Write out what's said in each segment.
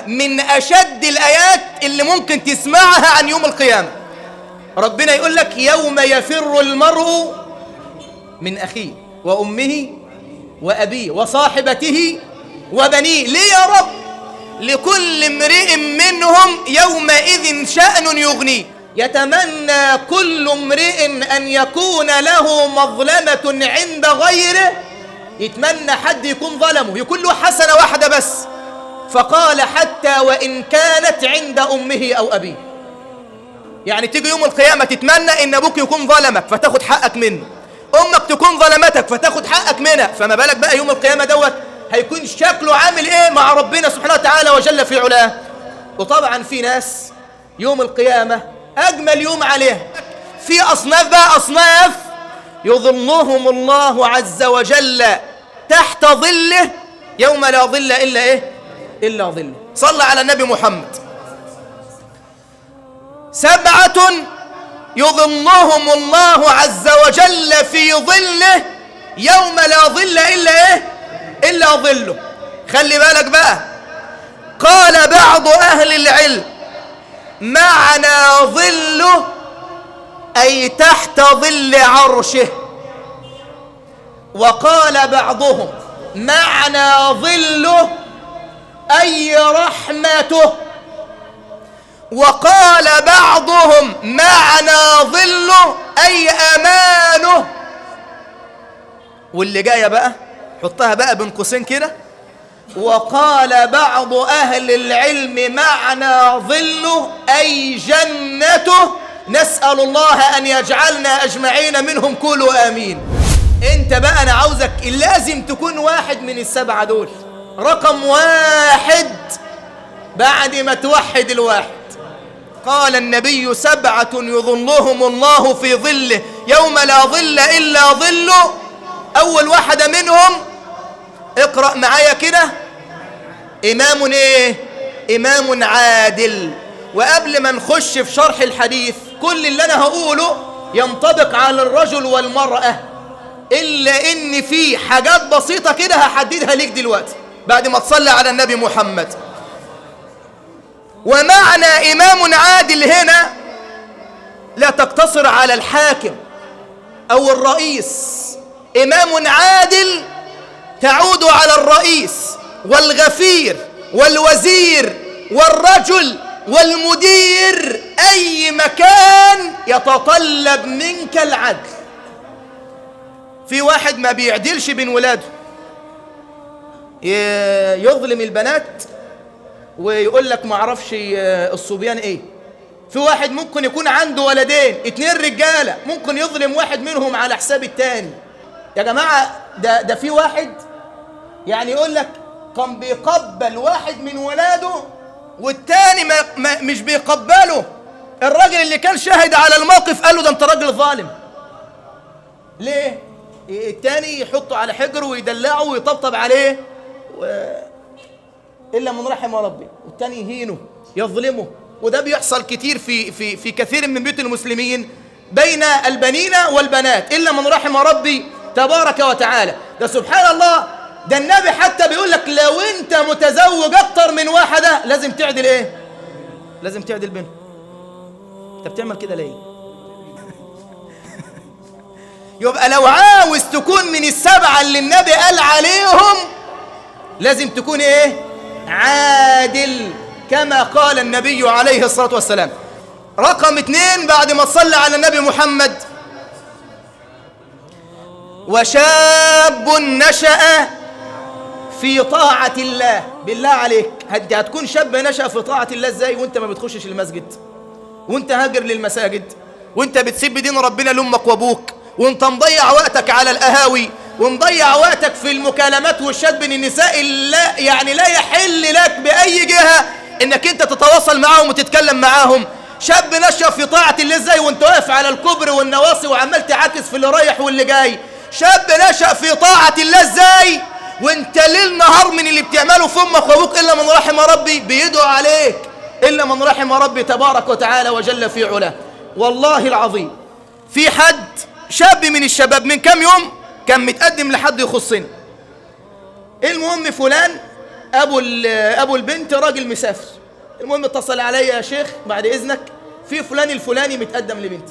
من أشد الآيات اللي ممكن تسمعها عن يوم القيامة ربنا يقول لك يوم يفر المرء من أخيه وأمه وأبيه وصاحبته وبنيه ليه يا رب لكل امرئ منهم يومئذ شأن يغنيه يتمنى كل امرئ أن يكون له مظلمة عند غيره يتمنى حد يكون ظلمه يكون له حسنة واحدة بس فقال حتى وإن كانت عند أمه أو أبيه يعني تيجي يوم القيامة تتمنى إن أبوك يكون ظلمك فتاخد حقك منه أمك تكون ظلمتك فتاخد حقك منها فما بالك بقى يوم القيامة دوت هيكون شكله عامل إيه مع ربنا سبحانه وتعالى وجل في علاه وطبعا في ناس يوم القيامة أجمل يوم عليه في أصناف بقى أصناف يظلهم الله عز وجل تحت ظله يوم لا ظل إلا إيه إلا ظله صلى على النبي محمد سبعة يظلهم الله عز وجل في ظله يوم لا ظل إلا إيه إلا ظله خلي بالك بقى قال بعض أهل العلم معنى ظله أي تحت ظل عرشه وقال بعضهم معنى ظله أي رحمته وقال بعضهم معنى ظله أي أمانه واللي جاية بقى حطها بقى بين قوسين كده وقال بعض أهل العلم معنى ظله أي جنته نسأل الله أن يجعلنا أجمعين منهم كلوا آمين أنت بقى أنا عاوزك لازم تكون واحد من السبعة دول رقم واحد بعد ما توحد الواحد قال النبي سبعة يظلهم الله في ظله يوم لا ظل إلا ظله أول واحدة منهم اقرأ معايا كده إمام إيه إمام عادل وقبل ما نخش في شرح الحديث كل اللي أنا هقوله ينطبق على الرجل والمرأة إلا إن في حاجات بسيطة كده هحددها ليك دلوقتي بعد ما تصلي على النبي محمد ومعنى إمام عادل هنا لا تقتصر على الحاكم أو الرئيس إمام عادل تعود على الرئيس والغفير والوزير والرجل والمدير أي مكان يتطلب منك العدل في واحد ما بيعدلش بين ولاده يظلم البنات ويقول لك ما اعرفش الصبيان ايه في واحد ممكن يكون عنده ولدين اتنين رجاله ممكن يظلم واحد منهم على حساب التاني يا جماعه ده ده في واحد يعني يقول لك كان بيقبل واحد من ولاده والتاني ما ما مش بيقبله الراجل اللي كان شاهد على الموقف قال له ده انت راجل ظالم ليه التاني يحطه على حجره ويدلعه ويطبطب عليه و... الا من رحم ربي والتاني يهينه يظلمه وده بيحصل كتير في في في كثير من بيوت المسلمين بين البنين والبنات الا من رحم ربي تبارك وتعالى ده سبحان الله ده النبي حتى بيقول لك لو انت متزوج اكتر من واحده لازم تعدل ايه لازم تعدل بينهم انت بتعمل كده ليه يبقى لو عاوز تكون من السبعه اللي النبي قال عليهم لازم تكون ايه عادل كما قال النبي عليه الصلاة والسلام رقم اثنين بعد ما تصلى على النبي محمد وشاب نشأ في طاعة الله بالله عليك انت هتكون شاب نشأ في طاعة الله ازاي وانت ما بتخشش المسجد وانت هاجر للمساجد وانت بتسيب دين ربنا لامك وابوك وانت مضيع وقتك على القهاوي ومضيع وقتك في المكالمات والشات بين النساء لا يعني لا يحل لك بأي جهة انك انت تتواصل معاهم وتتكلم معاهم شاب نشأ في طاعة الله ازاي وانت واقف على الكبر والنواصي وعمال تعاكس في اللي رايح واللي جاي شاب نشأ في طاعة الله ازاي وانت ليل نهار من اللي بتعمله في امك وابوك الا من رحم ربي بيدعو عليك الا من رحم ربي تبارك وتعالى وجل في علاه والله العظيم في حد شاب من الشباب من كم يوم كان متقدم لحد يخصني المهم فلان ابو ال- ابو البنت راجل مسافر المهم اتصل عليا يا شيخ بعد اذنك في فلان الفلاني متقدم لبنتي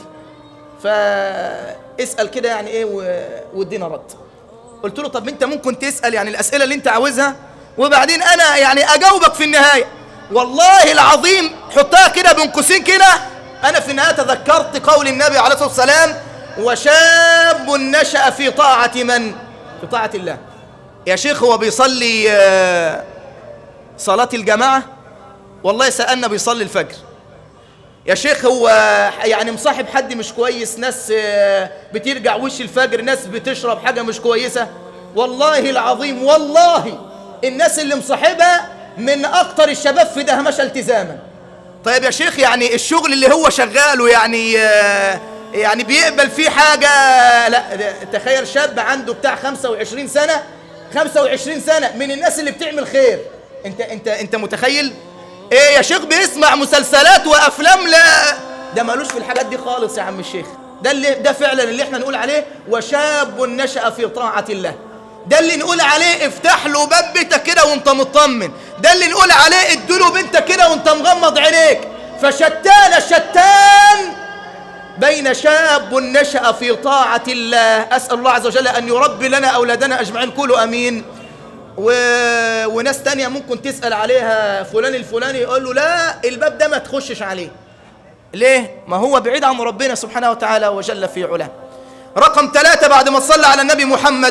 فاسال كده يعني ايه و- وادينا رد قلت له طب انت ممكن تسال يعني الاسئله اللي انت عاوزها وبعدين انا يعني اجاوبك في النهايه والله العظيم حطها كده بين قوسين كده انا في النهايه تذكرت قول النبي عليه الصلاه والسلام وشاب نشا في طاعه من في طاعه الله يا شيخ هو بيصلي آه، صلاه الجماعه والله سالنا بيصلي الفجر يا شيخ هو يعني مصاحب حد مش كويس ناس آه، بترجع وش الفجر ناس بتشرب حاجة مش كويسة والله العظيم والله الناس اللي مصاحبها من أكتر الشباب في دهمشة التزاما طيب يا شيخ يعني الشغل اللي هو شغاله يعني آه، يعني بيقبل فيه حاجة لا ده- تخيل شاب عنده بتاع 25 سنة 25 سنة من الناس اللي بتعمل خير انت انت انت متخيل ايه يا شيخ بيسمع مسلسلات وافلام لا ده مالوش في الحاجات دي خالص يا عم الشيخ ده اللي ده فعلا اللي احنا نقول عليه وشاب نشأ في طاعة الله ده اللي نقول عليه افتح له باب بيتك كده وانت مطمن ده اللي نقول عليه اديله بنتك كده وانت مغمض عينيك فشتان شتان بين شاب نشأ في طاعة الله أسأل الله عز وجل أن يربي لنا أولادنا أجمعين كلوا أمين و... وناس تانية ممكن تسأل عليها فلان الفلاني يقول له لا الباب ده ما تخشش عليه ليه؟ ما هو بعيد عن ربنا سبحانه وتعالى وجل في علاه رقم ثلاثة بعد ما صلى على النبي محمد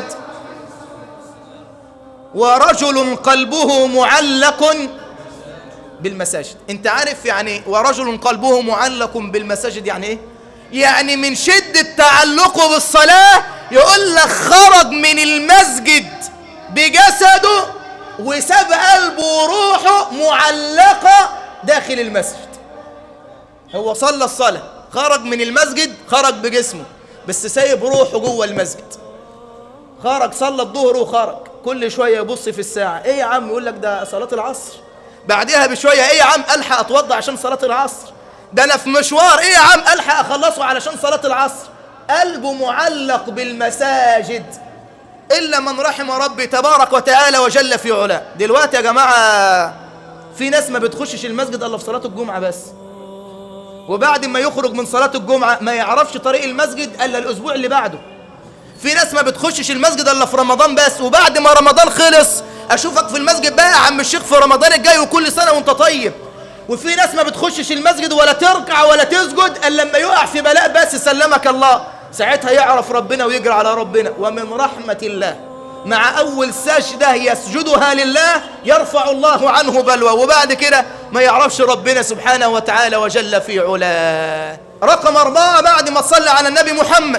ورجل قلبه معلق بالمساجد انت عارف يعني ورجل قلبه معلق بالمساجد يعني ايه يعني من شدة تعلقه بالصلاة يقول لك خرج من المسجد بجسده وساب قلبه وروحه معلقة داخل المسجد هو صلى الصلاة خرج من المسجد خرج بجسمه بس سايب روحه جوه المسجد خرج صلى الظهر وخرج كل شويه يبص في الساعه ايه يا عم يقول لك ده صلاه العصر بعدها بشويه ايه يا عم الحق اتوضى عشان صلاه العصر ده انا في مشوار ايه يا عم الحق اخلصه علشان صلاه العصر قلبه معلق بالمساجد الا من رحم ربي تبارك وتعالى وجل في علاه دلوقتي يا جماعه في ناس ما بتخشش المسجد الا في صلاه الجمعه بس وبعد ما يخرج من صلاه الجمعه ما يعرفش طريق المسجد الا الاسبوع اللي بعده في ناس ما بتخشش المسجد الا في رمضان بس وبعد ما رمضان خلص اشوفك في المسجد بقى يا عم الشيخ في رمضان الجاي وكل سنه وانت طيب وفي ناس ما بتخشش المسجد ولا تركع ولا تسجد الا لما يقع في بلاء بس سلمك الله ساعتها يعرف ربنا ويجري على ربنا ومن رحمه الله مع اول سجده يسجدها لله يرفع الله عنه بلوى وبعد كده ما يعرفش ربنا سبحانه وتعالى وجل في علاه رقم أربعة بعد ما صلى على النبي محمد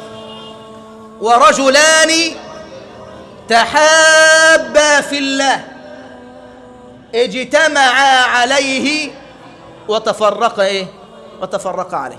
ورجلان تحابا في الله اجتمعا عليه وتفرقا ايه وتفرقا عليه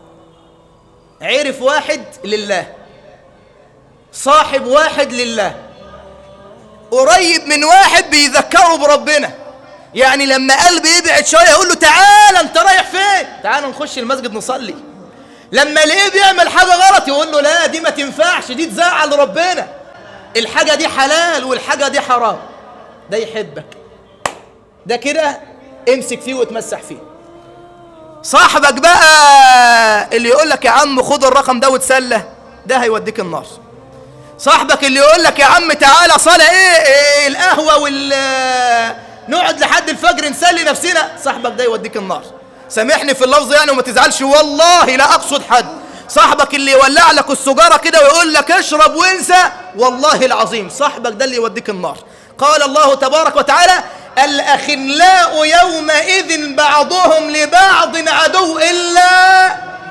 عرف واحد لله صاحب واحد لله قريب من واحد بيذكره بربنا يعني لما قلبي يبعد شويه يقول له تعال انت رايح فين تعال نخش المسجد نصلي لما الاقيه بيعمل حاجه غلط يقول له لا دي ما تنفعش دي تزعل ربنا الحاجه دي حلال والحاجه دي حرام ده يحبك ده كده امسك فيه وتمسح فيه صاحبك بقى اللي يقول لك يا عم خد الرقم ده وتسلى ده هيوديك النار صاحبك اللي يقول لك يا عم تعالى صلاة ايه, إيه القهوة وال نقعد لحد الفجر نسلي نفسنا صاحبك ده يوديك النار سامحني في اللفظ يعني وما تزعلش والله لا اقصد حد صاحبك اللي يولع لك السجارة كده ويقول لك اشرب وانسى والله العظيم صاحبك ده اللي يوديك النار قال الله تبارك وتعالى الأخلاء يومئذ بعضهم لبعض عدو إلا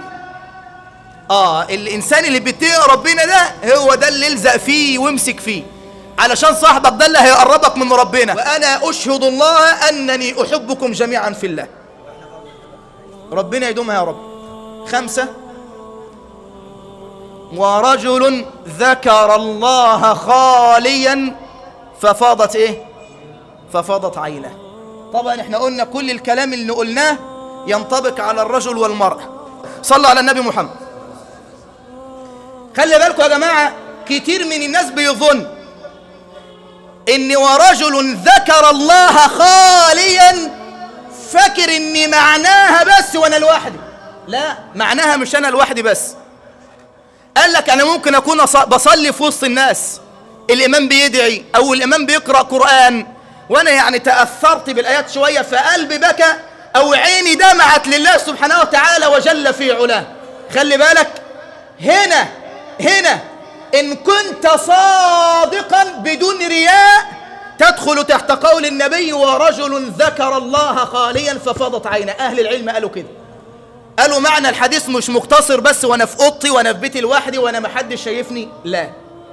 آه الإنسان اللي بيتقي ربنا ده هو ده اللي يلزق فيه ويمسك فيه علشان صاحبك ده اللي هيقربك من ربنا وأنا أشهد الله أنني أحبكم جميعا في الله ربنا يدومها يا رب خمسة ورجل ذكر الله خاليا ففاضت ايه ففاضت عينه طبعا احنا قلنا كل الكلام اللي قلناه ينطبق على الرجل والمرأة صلى على النبي محمد خلي بالكم يا جماعة كتير من الناس بيظن إن ورجل ذكر الله خاليا فاكر إن معناها بس وأنا لوحدي لا معناها مش أنا لوحدي بس قال لك أنا ممكن أكون أص- بصلي في وسط الناس الإمام بيدعي أو الإمام بيقرأ قرآن وأنا يعني تأثرت بالآيات شوية فقلبي بكى أو عيني دمعت لله سبحانه وتعالى وجل في علاه خلي بالك هنا هنا إن كنت صادقا بدون رياء تدخل تحت قول النبي ورجل ذكر الله خاليا ففاضت عينه أهل العلم قالوا كده قالوا معنى الحديث مش مقتصر بس وانا في اوضتي وانا في بيتي لوحدي وانا محدش شايفني لا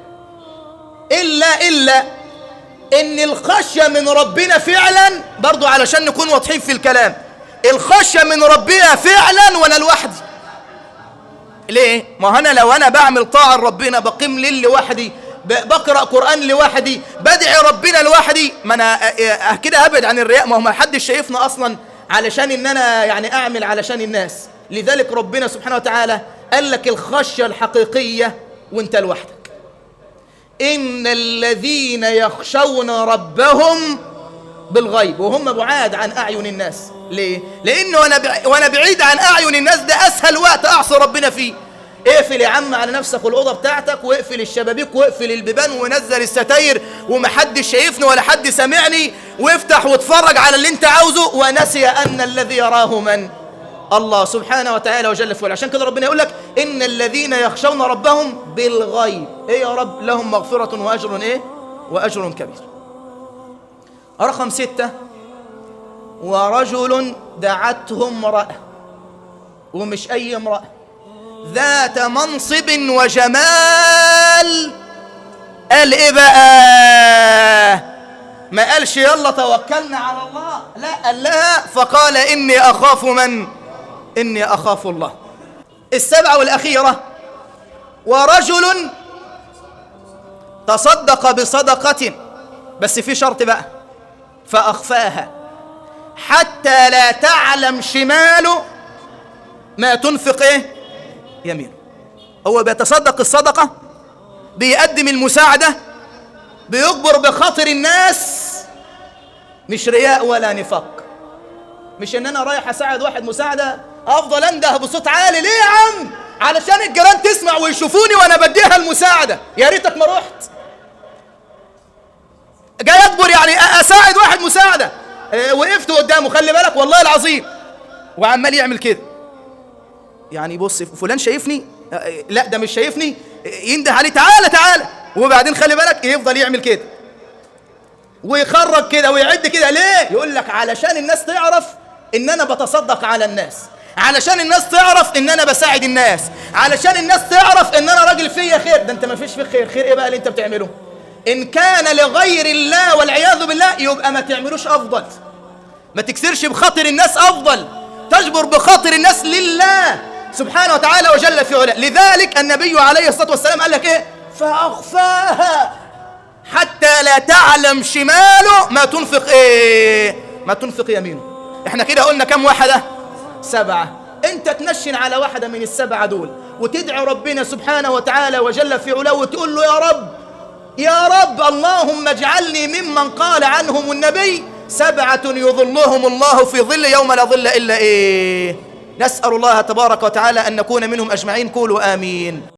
الا الا ان الخشيه من ربنا فعلا برضو علشان نكون واضحين في الكلام الخشيه من ربنا فعلا وانا لوحدي ليه ما انا لو انا بعمل طاعه لربنا بقيم ليل لوحدي ب- بقرا قران لوحدي بدعي ربنا لوحدي ما انا أ- أ- كده ابعد عن الرياء ما هو ما حدش شايفنا اصلا علشان ان انا يعني اعمل علشان الناس لذلك ربنا سبحانه وتعالى قال لك الخشيه الحقيقيه وانت لوحدك ان الذين يخشون ربهم بالغيب وهم بعاد عن اعين الناس ليه لانه وانا بع- وانا بعيد عن اعين الناس ده اسهل وقت اعصي ربنا فيه اقفل يا عم على نفسك الاوضه بتاعتك واقفل الشبابيك واقفل البيبان ونزل الستاير ومحدش شايفني ولا حد سامعني وافتح واتفرج على اللي انت عاوزه ونسي ان الذي يراه من الله سبحانه وتعالى وجل في علاه. عشان كده ربنا يقول لك ان الذين يخشون ربهم بالغيب ايه يا رب لهم مغفره واجر ايه واجر كبير رقم ستة ورجل دعته امرأة ومش أي امرأة ذات منصب وجمال قال إيه بقى ما قالش يلا توكلنا على الله لا قال لا فقال إني أخاف من إني أخاف الله السبعة والأخيرة ورجل تصدق بصدقة بس في شرط بقى فأخفاها حتى لا تعلم شماله ما تنفق ايه يمينه هو بيتصدق الصدقة بيقدم المساعدة بيجبر بخاطر الناس مش رياء ولا نفاق مش ان انا رايح اساعد واحد مساعدة افضل انده بصوت عالي ليه يا عم علشان الجيران تسمع ويشوفوني وانا بديها المساعدة يا ريتك ما رحت جاي اكبر يعني أ- اساعد واحد مساعده آه، وقفت قدامه خلي بالك والله العظيم وعمال يعمل كده يعني بص فلان شايفني آه، آه، لا ده مش شايفني آه، ينده عليه تعالى تعالى وبعدين خلي بالك يفضل يعمل كده ويخرج كده ويعد كده ليه يقول لك علشان الناس تعرف ان انا بتصدق على الناس علشان الناس تعرف ان انا بساعد الناس علشان الناس تعرف ان انا راجل فيا خير ده انت ما فيش فيك خير خير ايه بقى اللي انت بتعمله ان كان لغير الله والعياذ بالله يبقى ما تعملوش افضل ما تكسرش بخاطر الناس افضل تجبر بخاطر الناس لله سبحانه وتعالى وجل في علاه لذلك النبي عليه الصلاه والسلام قال لك ايه فاخفاها حتى لا تعلم شماله ما تنفق ايه ما تنفق يمينه احنا كده قلنا كم واحده سبعه انت تنشن على واحده من السبعه دول وتدعي ربنا سبحانه وتعالى وجل في علاه وتقول له يا رب يا رب اللهم اجعلني ممن قال عنهم النبي سبعة يظلهم الله في ظل يوم لا ظل إلا إيه نسأل الله تبارك وتعالى أن نكون منهم أجمعين قولوا آمين